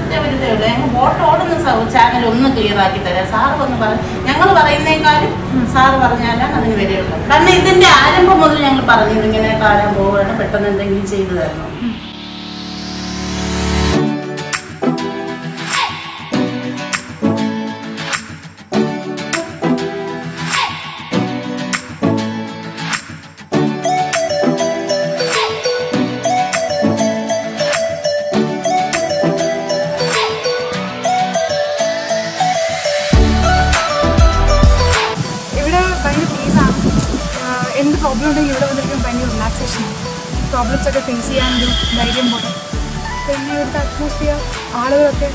ഒറ്റ വരുതേ ഉള്ളൂ ഞങ്ങൾ ബോട്ട് ഓടുന്ന ചാനൽ ഒന്ന് ക്ലിയർ ആക്കി തരാം സാറ് വന്ന് പറഞ്ഞു ഞങ്ങൾ പറയുന്നേക്കാളും സാറ് പറഞ്ഞാലാണ് അതിന് വിലയുള്ളൂ കാരണം ഇതിന്റെ ആരംഭം മുതൽ ഞങ്ങൾ പറഞ്ഞു ഇതിങ്ങനെ താഴാൻ പോവുകയാണ് പെട്ടെന്ന് എന്തെങ്കിലും ചെയ്തു തരണം ഇവിടെ ഭയങ്കര പീസാണ് എന്ത് പ്രോബ്ലം ഉണ്ടെങ്കിൽ ഇവിടെ വന്നിരിക്കും ഭയങ്കര റിലാക്സേഷൻ പ്രോബ്ലംസ് ഒക്കെ ഫേസ് ചെയ്യാനൊരു ധൈര്യം പോലെ പിന്നെ ഇവിടുത്തെ അറ്റ്മോസ്ഫിയർ ആളുകളൊക്കെ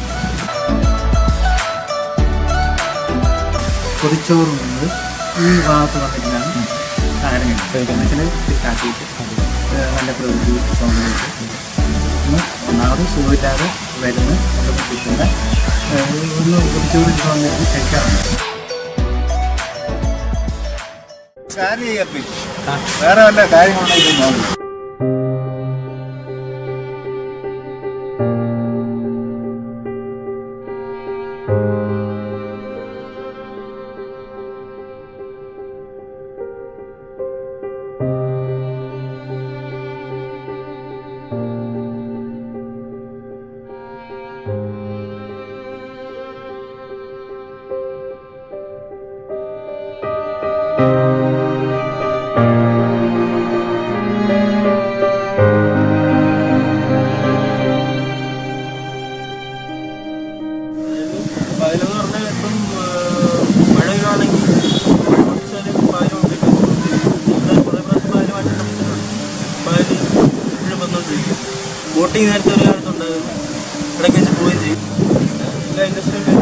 പൊതിച്ചോറുന്നത് ഈ ഭാഗത്ത് വന്നിട്ടാണ് കാര്യങ്ങൾ വെച്ചാൽ കാട്ടിയിട്ട് ഏഹ് നല്ല പ്രകൃതി സൗന്ദര്യത്തിൽ ഒന്ന് ഒന്നാമത് സുഖമില്ലാതെ വരുന്ന നമുക്ക് കിട്ടുന്ന ഏഹ് ഒന്ന് പൊതിച്ചോറ് വന്നിട്ട് കഴിക്കാറുണ്ട് കാര്യം ചെയ്യത്തി വേറെ വല്ല കാര്യങ്ങളുണ്ടെങ്കിൽ നോക്കും പായലെന്ന് പറഞ്ഞാൽ ഇപ്പം മഴ വരുവാണെങ്കിൽ പായലുണ്ട് കുറേ പ്രാവശ്യം പായലുമായിട്ട് സംബന്ധിച്ചിട്ടുണ്ട് പായൽ എപ്പോഴും വന്നുകൊണ്ടിരിക്കും ബോട്ടിങ് നേരത്തെ ഒരു കാലത്തുണ്ടായിരുന്നു ഇടയ്ക്ക് വെച്ച് പോവുകയും ചെയ്യും എല്ലാ ഇൻഡസ്ട്രിയും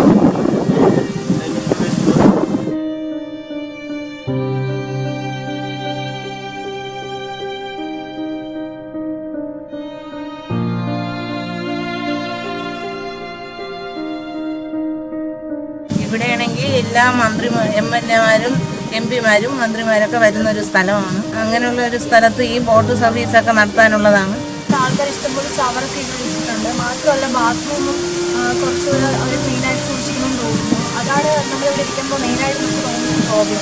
ഇവിടെയാണെങ്കിൽ എല്ലാ മന്ത്രി എം എൽ എമാരും എം പിമാരും മന്ത്രിമാരൊക്കെ വരുന്ന ഒരു സ്ഥലമാണ് അങ്ങനെയുള്ള ഒരു സ്ഥലത്ത് ഈ ബോട്ട് സർവീസൊക്കെ നടത്താനുള്ളതാണ് ആൾക്കാർ ഇഷ്ടംപോലെ ചവറൊക്കെ ഇവിടെ വെച്ചിട്ടുണ്ട് മാത്രമല്ല ബാത്റൂമും കുറച്ചുകൂടെ അവർ ക്ലീനായിട്ട് സൂക്ഷിക്കണമെന്ന് തോന്നുന്നു അതാണ് നമ്മളിവിടെ ഇരിക്കുമ്പോൾ മെയിനായിട്ട് നമുക്ക് തോന്നുന്ന പ്രോബ്ലം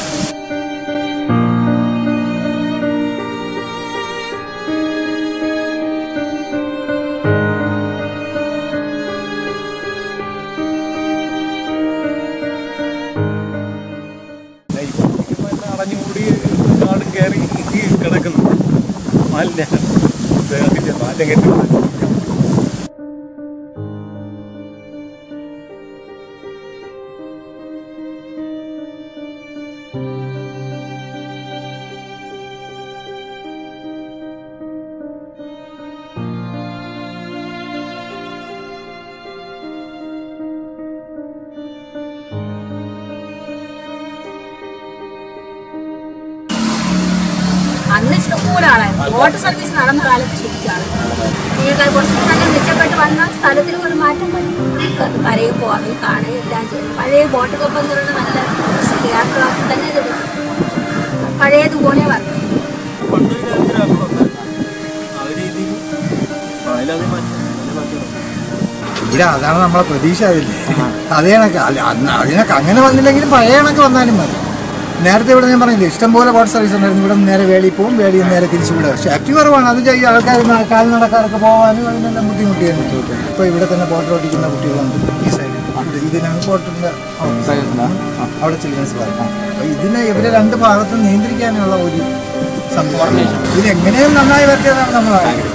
അടഞ്ഞുകൂടി കാട് കയറി കിടക്കുന്നു മാലിന്യ ദേഹത്തിന്റെ മാറ്റം കെട്ടി അന്ന് ഇഷ്ടംപോലെ ആളായിരുന്നു വാട്ടർ സർവീസ് നടന്ന കാലത്ത് ശരിക്കാണ് നിങ്ങൾ കുറച്ച് നല്ല മെച്ചപ്പെട്ട് വന്ന സ്ഥലത്തിന് ഒരു മാറ്റം വരും നമുക്ക് കരയിൽ പോകാതെ കാണുകയും എല്ലാം ചെയ്യും പഴയ ബോട്ട് കൊപ്പം എന്നുള്ള നല്ല യാത്ര തന്നെ ഇത് പഴയതുപോലെ വന്നു പണ്ട് കാര്യത്തിലാക്കുന്നുണ്ടായിരുന്നു ആ ഒരു രീതിയിൽ പായലത് മാറ്റി നല്ല മാറ്റം ഇവിടെ അതാണ് നമ്മളെ പ്രതീക്ഷ അതില്ലേ അതേ കണക്ക് അല്ല അന്ന് അതിനൊക്കെ അങ്ങനെ വന്നില്ലെങ്കിലും പഴയ കണക്ക് വന്നാലും മതി നേരത്തെ ഇവിടെ ഞാൻ പറഞ്ഞില്ലേ ഇഷ്ടംപോലെ വാട്ടർ സർവീസ് ഉണ്ടായിരുന്നു ഇവിടെ നിന്ന് നേരെ വേളി പോകും വേളി നിന്ന് നേരെ തിരിച്ചു വിടുക പക്ഷേ ആക്റ്റീവ് കുറവാണ് അത് ചെയ്യും ആൾക്കാർ ന- കാൽ നടക്കാർക്ക് പോകാനും അതിനെല്ലാം ബുദ്ധിമുട്ടിയാണ് ഇപ്പോൾ ഇവിടെ തന്നെ ബോട്ട് ഓടിക്കുന്ന കുട്ടികളുണ്ട് ഈ സൈഡിൽ ഇതിനാണ് ബോട്ടിൻ്റെ അവിടെ ചിൽഡ്രൻസ് പാർക്ക് അപ്പോൾ ഇതിനെ ഇവരെ രണ്ട് ഭാഗത്തും നിയന്ത്രിക്കാനുള്ള ഒരു സംഭവം ഇതിനെങ്ങനെയും നന്നായി വരട്ടിയതാണ് നമ്മൾ ആഗ്രഹിക്കുന്നത്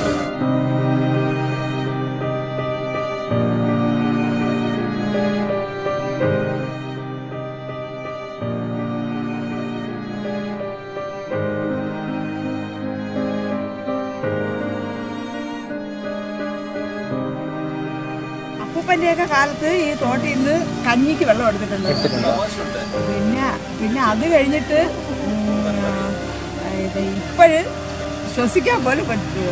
അപ്പൂപ്പൻ്റെയൊക്കെ കാലത്ത് ഈ തോട്ടിൽ നിന്ന് കഞ്ഞിക്ക് വെള്ളം എടുത്തിട്ടുണ്ട് പിന്നെ പിന്നെ അത് കഴിഞ്ഞിട്ട് ഇപ്പോഴ് ശ്വസിക്കാൻ പോലും പറ്റില്ല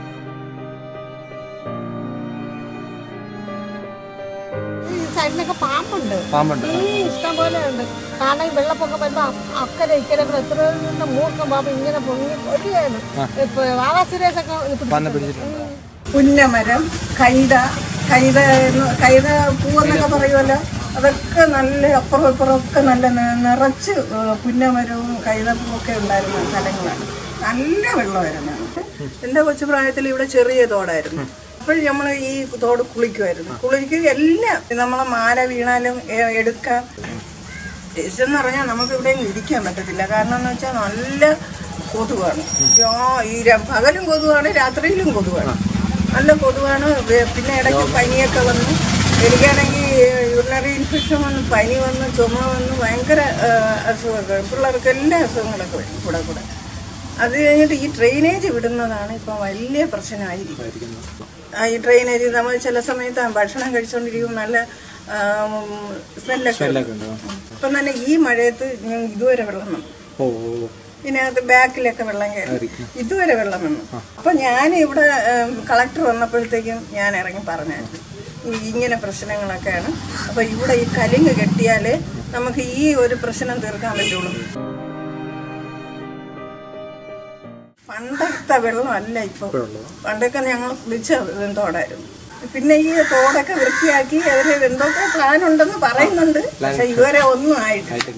ഈ സൈഡിലൊക്കെ പാമ്പുണ്ട് പാമ്പുണ്ട് ഈ ഇഷ്ടം പോലെ ഉണ്ട് കാരണം ഈ വെള്ളപ്പൊക്കം വരുമ്പോ അ- അക്കരെ ഇക്കരെ കൂടെ എത്ര മൂർക്കം പാമ്പ് ഇങ്ങനെ പൊങ്ങി ഒടിയാണ് ഇപ്പൊ വാവാ സുരേഷൊക്കെ ഇത് പിടിച്ചിട്ടുണ്ട്. ഉം. പുന്നമരം കൈത കൈത എന്ന് കൈത പൂവെന്നൊക്കെ പറയുമല്ലോ അതൊക്കെ നല്ല അപ്പുറം ഇപ്പുറം ഒക്കെ നല്ല നി- നിറച്ച് ഏഹ് പുന്നമരവും കൈതപ്പൂവൊക്കെ ഉണ്ടായിരുന്ന സ്ഥലങ്ങളാണ് നല്ല വെള്ളമായിരുന്നു എൻ്റെ കൊച്ചു പ്രായത്തിൽ ഇവിടെ ചെറിയ തോടായിരുന്നു അപ്പോൾ നമ്മൾ ഈ തോട് കുളിക്കുമായിരുന്നു കുളിക്കുക എല്ലാം നമ്മളെ മാല വീണാലും എ- എടുക്കാം എന്ന് പറഞ്ഞാൽ നമുക്ക് ഇവിടെ ഇരിക്കാൻ പറ്റത്തില്ല കാരണം എന്ന് വെച്ചാൽ നല്ല കൊതുവാണ് ആ, ഈ ര- പകലും കൊതുവാണ് രാത്രിയിലും കൊതുവാണ് നല്ല കൊതുവാണ് വേ- പിന്നെ ഇടയ്ക്ക് പനിയൊക്കെ വന്നു എനിക്കാണെങ്കിൽ യൂറിനറി ഇൻഫെക്ഷൻ വന്ന് പനി വന്ന് ചുമ വന്ന് ഭയങ്കര ആ, അസുഖങ്ങൾ പിള്ളേർക്ക് എല്ലാ അസുഖങ്ങളൊക്കെ വരും കൂടെ കൂടെ അത് കഴിഞ്ഞിട്ട് ഈ ഡ്രെയിനേജ് വിടുന്നതാണ് ഇപ്പം വലിയ പ്രശ്നമായിരിക്കുന്നത് ആ, ഈ ഡ്രെയിനേജ് നമ്മൾ ചില സമയത്ത് ഭക്ഷണം കഴിച്ചുകൊണ്ടിരിക്കും നല്ല സ്മെല്ലൊക്കെ ഇപ്പം തന്നെ ഈ മഴയത്ത് ഞാൻ ഇതുവരെ വെള്ളം വന്നു ഓ ഇതിനകത്ത് ബാക്കിലൊക്കെ വെള്ളം കയറി ഇതുവരെ വെള്ളം വന്നു അപ്പൊ ഞാൻ ഇവിടെ കളക്ടർ വന്നപ്പോഴത്തേക്കും ഞാൻ ഇറങ്ങി പറഞ്ഞായിരുന്നു ഈ ഇങ്ങനെ പ്രശ്നങ്ങളൊക്കെയാണ് അപ്പൊ ഇവിടെ ഈ കലിങ് കെട്ടിയാലേ നമുക്ക് ഈ ഒരു പ്രശ്നം തീർക്കാൻ പറ്റുള്ളൂ പണ്ടത്തെ വെള്ളമല്ല ഇപ്പൊ പണ്ടൊക്കെ ഞങ്ങൾ കുളിച്ച തോടായിരുന്നു പിന്നെ ഈ തോടൊക്കെ വൃത്തിയാക്കി അവര് എന്തൊക്കെ പ്ലാൻ ഉണ്ടെന്ന് പറയുന്നുണ്ട് പക്ഷെ ഇതുവരെ ഒന്നും ആയിട്ടില്ല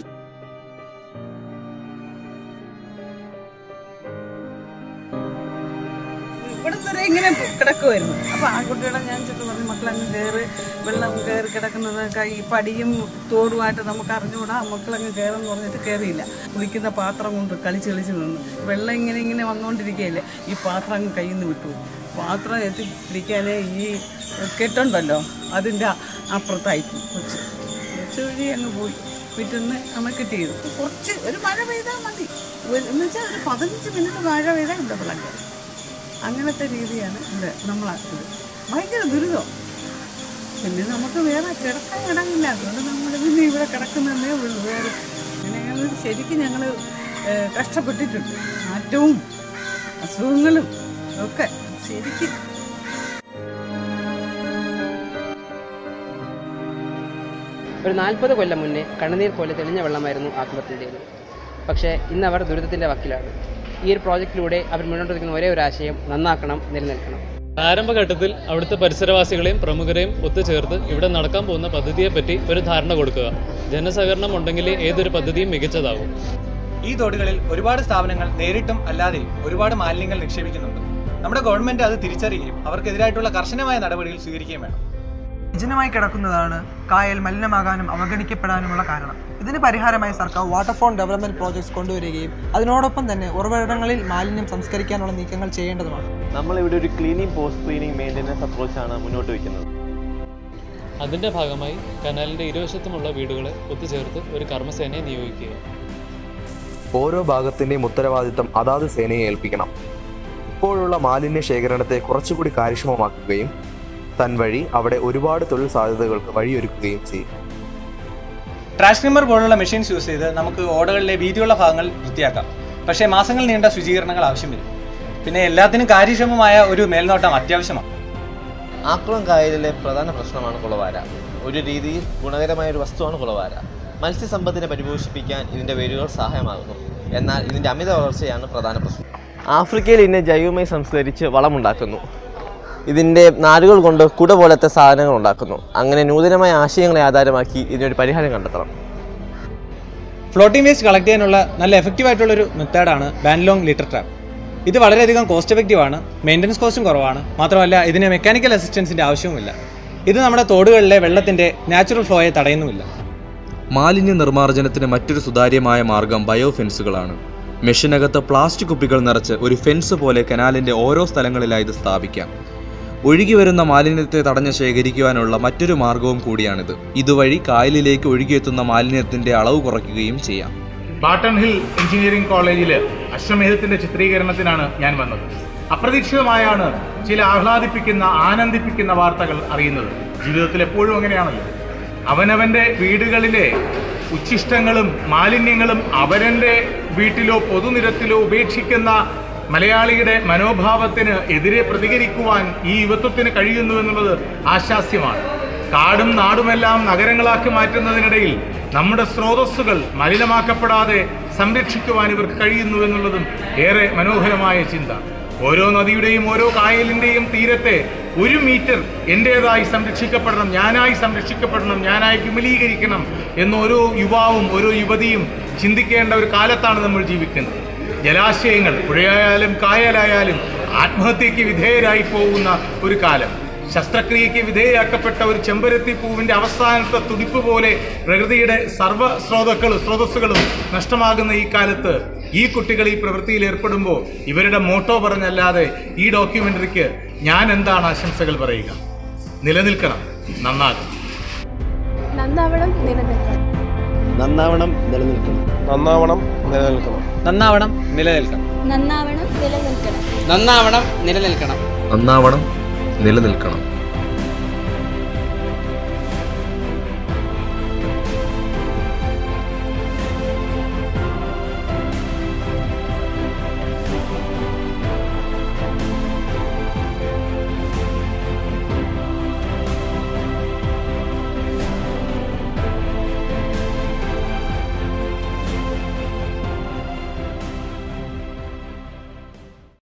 ഇവിടെ വരെ ഇങ്ങനെ കിടക്കുമായിരുന്നു അപ്പൊ ആൺകുട്ടികളെ ഞാൻ ചെന്ന് പറഞ്ഞു മക്കളങ്ങ് കയറി വെള്ളം കയറി കിടക്കുന്നത് ഈ പടിയും തോടുമായിട്ട് നമുക്ക് അറിഞ്ഞുകൂടാ മക്കളങ്ങ് കയറെന്ന് പറഞ്ഞിട്ട് കയറിയില്ല കുളിക്കുന്ന പാത്രം കൊണ്ട് കളിച്ച് കളിച്ച് നിന്നു വെള്ളം ഇങ്ങനെ ഇങ്ങനെ വന്നുകൊണ്ടിരിക്കുകയല്ലേ ഈ പാത്രം അങ്ങ് കയ്യിൽ നിന്ന് വിട്ടു പാത്രം എത്തി പിടിക്കാനേ ഈ കെട്ടുണ്ടല്ലോ അതിൻ്റെ അപ്പുറത്തായി കൊച്ച് കൊച്ചു വഴി അങ്ങ് പോയി പിറ്റേന്ന് നമ്മൾ കിട്ടിയത് കുറച്ച് ഒരു മഴ പെയ്താൽ മതി ഒരു- എന്ന് വെച്ചാൽ ഒരു പതിനഞ്ച് മിനിറ്റ് മഴ പെയ്താൽ ഇവിടെ വെള്ളം കയറും അങ്ങനത്തെ രീതിയാണ് ഇത് നമ്മളാക്കിയത് ഭയങ്കര ദുരിതം പിന്നെ നമുക്ക് വേറെ കിടക്കാൻ ഇടമില്ല അതുകൊണ്ട് നമ്മൾ പിന്നെ ഇവിടെ കിടക്കുന്നതേ ഉള്ളൂ വേറെ അങ്ങനെ ഞങ്ങൾ ശരിക്കും ഞങ്ങൾ കഷ്ടപ്പെട്ടിട്ടുണ്ട് മാറ്റവും അസുഖങ്ങളും ഒക്കെ ശരിക്കും ഒരു നാൽപ്പത് കൊല്ലം മുന്നേ കണ്ണുനീർ പോലെ തെളിഞ്ഞ വെള്ളമായിരുന്നു ആത്മഹത്യയുടേത് പക്ഷേ ഇന്ന് അവർ ദുരിതത്തിൻ്റെ വക്കിലാണ് ഈ ഒരു പ്രോജക്റ്റിലൂടെ അവർ മുന്നോട്ട് വയ്ക്കുന്ന ഒരേ ഒരു ആശയം നന്നാക്കണം നിലനിൽക്കണം ആരംഭഘട്ടത്തിൽ അവിടുത്തെ പരിസരവാസികളെയും പ്രമുഖരെയും ഒത്തുചേർത്ത് ഇവിടെ നടക്കാൻ പോകുന്ന പദ്ധതിയെപ്പറ്റി ഒരു ധാരണ കൊടുക്കുക ജനസഹകരണം ഉണ്ടെങ്കിലേ ഏതൊരു പദ്ധതിയും മികച്ചതാകും ഈ തോടുകളിൽ ഒരുപാട് സ്ഥാപനങ്ങൾ നേരിട്ടും അല്ലാതെയും ഒരുപാട് മാലിന്യങ്ങൾ നിക്ഷേപിക്കുന്നുണ്ട് നമ്മുടെ ഗവൺമെന്റ് അത് തിരിച്ചറിയുകയും അവർക്കെതിരായിട്ടുള്ള കർശനമായ നടപടികൾ സ്വീകരിക്കുകയും വേണം വിജനമായി കിടക്കുന്നതാണ് കായൽ മലിനമാകാനും അവഗണിക്കപ്പെടാനുമുള്ള കാരണം ഇതിന് പരിഹാരമായി സർക്കാർ വാട്ടർഫോൺ ഡെവലപ്മെന്റ് പ്രോജക്ട്സ് കൊണ്ടുവരികയും അതിനോടൊപ്പം തന്നെ ഉറവിടങ്ങളിൽ മാലിന്യം സംസ്കരിക്കാനുള്ള നീക്കങ്ങൾ ചെയ്യേണ്ടതുമാണ് നമ്മളിവിടെ ഒരു ക്ലീനിങ് പോസ്റ്റ് ക്ലീനിങ് മെയിൻ്റെനൻസ് അപ്രോച്ചാണ് മുന്നോട്ട് വയ്ക്കുന്നത് അതിൻ്റെ ഭാഗമായി കനാലിൻ്റെ ഇരുവശത്തുമുള്ള വീടുകളെ ഒത്തുചേർത്ത് ഒരു കർമ്മസേനയെ നിയോഗിക്കുക ഓരോ ഭാഗത്തിൻ്റെയും ഉത്തരവാദിത്തം അതാത് സേനയെ ഏൽപ്പിക്കണം ഇപ്പോഴുള്ള മാലിന്യ ശേഖരണത്തെ കുറച്ചുകൂടി കാര്യക്ഷമമാക്കുകയും തൻവഴി അവിടെ ഒരുപാട് തൊഴിൽ സാധ്യതകൾക്ക് വഴിയൊരുക്കുകയും ചെയ്യും ട്രാഷ് ക്ലീമർ പോലുള്ള മെഷീൻസ് യൂസ് ചെയ്ത് നമുക്ക് ഓടകളിലെ വീതിയുള്ള ഭാഗങ്ങൾ വൃത്തിയാക്കാം പക്ഷേ മാസങ്ങൾ നീണ്ട ശുചീകരണങ്ങൾ ആവശ്യം വരും പിന്നെ എല്ലാത്തിനും കാര്യക്ഷമമായ ഒരു മേൽനോട്ടം അത്യാവശ്യമാണ് ആക്കുളം കായലിലെ പ്രധാന പ്രശ്നമാണ് കുളവാര ഒരു രീതിയിൽ ഗുണകരമായ ഒരു വസ്തുവാണ് കുളവാര മത്സ്യസമ്പത്തിനെ പരിപോഷിപ്പിക്കാൻ ഇതിൻ്റെ വേരുകൾ സഹായമാകുന്നു എന്നാൽ ഇതിൻ്റെ അമിത വളർച്ചയാണ് പ്രധാന പ്രശ്നം ആഫ്രിക്കയിൽ ഇതിനെ ജൈവമായി സംസ്കരിച്ച് വളമുണ്ടാക്കുന്നു ഇതിൻ്റെ നാരുകൾ കൊണ്ട് കുട പോലത്തെ സാധനങ്ങൾ ഉണ്ടാക്കുന്നു അങ്ങനെ നൂതനമായ ആശയങ്ങളെ ആധാരമാക്കി ഇതിനൊരു പരിഹാരം കണ്ടെത്തണം ഫ്ലോട്ടിംഗ് വേസ്റ്റ് കളക്ട് ചെയ്യാനുള്ള നല്ല എഫക്റ്റീവ് ആയിട്ടുള്ള ഒരു മെത്തേഡാണ് ബാൻലോങ് ലിറ്റർ ട്രാപ്പ് ഇത് വളരെയധികം കോസ്റ്റ് എഫക്റ്റീവ് ആണ് മെയിൻ്റനൻസ് കോസ്റ്റും കുറവാണ് മാത്രമല്ല ഇതിന് മെക്കാനിക്കൽ അസിസ്റ്റൻസിൻ്റെ ആവശ്യവുമില്ല ഇത് നമ്മുടെ തോടുകളിലെ വെള്ളത്തിൻ്റെ നാച്ചുറൽ ഫ്ലോയെ തടയുന്നുമില്ല മാലിന്യ നിർമ്മാർജ്ജനത്തിന് മറ്റൊരു സുതാര്യമായ മാർഗം ബയോ ഫെൻസുകളാണ് മെഷീനകത്ത് പ്ലാസ്റ്റിക് കുപ്പികൾ നിറച്ച് ഒരു ഫെൻസ് പോലെ കനാലിൻ്റെ ഓരോ സ്ഥലങ്ങളിലായി ഇത് സ്ഥാപിക്കാം ഒഴുകി വരുന്ന മാലിന്യത്തെ തടഞ്ഞ് ശേഖരിക്കുവാനുള്ള മറ്റൊരു മാർഗവും കൂടിയാണിത് ഇതുവഴി കായലിലേക്ക് ഒഴുകിയെത്തുന്ന മാലിന്യത്തിന്റെ അളവ് കുറയ്ക്കുകയും ചെയ്യാം ബാട്ടൺ ഹിൽ എഞ്ചിനീയറിംഗ് കോളേജിൽ അശ്വമേധത്തിന്റെ ചിത്രീകരണത്തിനാണ് ഞാൻ വന്നത് അപ്രതീക്ഷിതമായാണ് ചില ആഹ്ലാദിപ്പിക്കുന്ന ആനന്ദിപ്പിക്കുന്ന വാർത്തകൾ അറിയുന്നത് ജീവിതത്തിൽ എപ്പോഴും അങ്ങനെയാണല്ലോ അവനവന്റെ വീടുകളിലെ ഉച്ഛിഷ്ടങ്ങളും മാലിന്യങ്ങളും അവരൻ്റെ വീട്ടിലോ പൊതുനിരത്തിലോ ഉപേക്ഷിക്കുന്ന മലയാളിയുടെ മനോഭാവത്തിന് എതിരെ പ്രതികരിക്കുവാൻ ഈ യുവത്വത്തിന് കഴിയുന്നു എന്നുള്ളത് ആശാസ്യമാണ് കാടും നാടുമെല്ലാം നഗരങ്ങളാക്കി മാറ്റുന്നതിനിടയിൽ നമ്മുടെ സ്രോതസ്സുകൾ മലിനമാക്കപ്പെടാതെ സംരക്ഷിക്കുവാൻ ഇവർക്ക് കഴിയുന്നു എന്നുള്ളതും ഏറെ മനോഹരമായ ചിന്ത ഓരോ നദിയുടെയും ഓരോ കായലിൻ്റെയും തീരത്തെ ഒരു മീറ്റർ എൻ്റേതായി സംരക്ഷിക്കപ്പെടണം ഞാനായി സംരക്ഷിക്കപ്പെടണം ഞാനായി വിമലീകരിക്കണം എന്ന് ഓരോ യുവാവും ഓരോ യുവതിയും ചിന്തിക്കേണ്ട ഒരു കാലത്താണ് നമ്മൾ ജീവിക്കുന്നത് ജലാശയങ്ങൾ പുഴയായാലും കായലായാലും ആത്മഹത്യക്ക് വിധേയരായി പോകുന്ന ഒരു കാലം ശസ്ത്രക്രിയയ്ക്ക് വിധേയയാക്കപ്പെട്ട ഒരു ചെമ്പരത്തി പൂവിൻ്റെ അവസാനത്തെ തുടിപ്പ് പോലെ പ്രകൃതിയുടെ സർവ്വ സ്രോതക്കളും സ്രോതസ്സുകളും നഷ്ടമാകുന്ന ഈ കാലത്ത് ഈ കുട്ടികൾ ഈ പ്രവൃത്തിയിൽ ഏർപ്പെടുമ്പോൾ ഇവരുടെ മോട്ടോ പറഞ്ഞല്ലാതെ ഈ ഡോക്യുമെൻ്ററിക്ക് ഞാൻ എന്താണ് ആശംസകൾ പറയുക നിലനിൽക്കണം നന്നാകും നന്നാവണം നിലനിൽക്കണം നന്നാവണം നിലനിൽക്കണം നന്നാവണം നിലനിൽക്കണം നന്നാവണം നിലനിൽക്കണം നന്നാവണം നിലനിൽക്കണം നന്നാവണം നിലനിൽക്കണം നന്നാവണം നിലനിൽക്കണം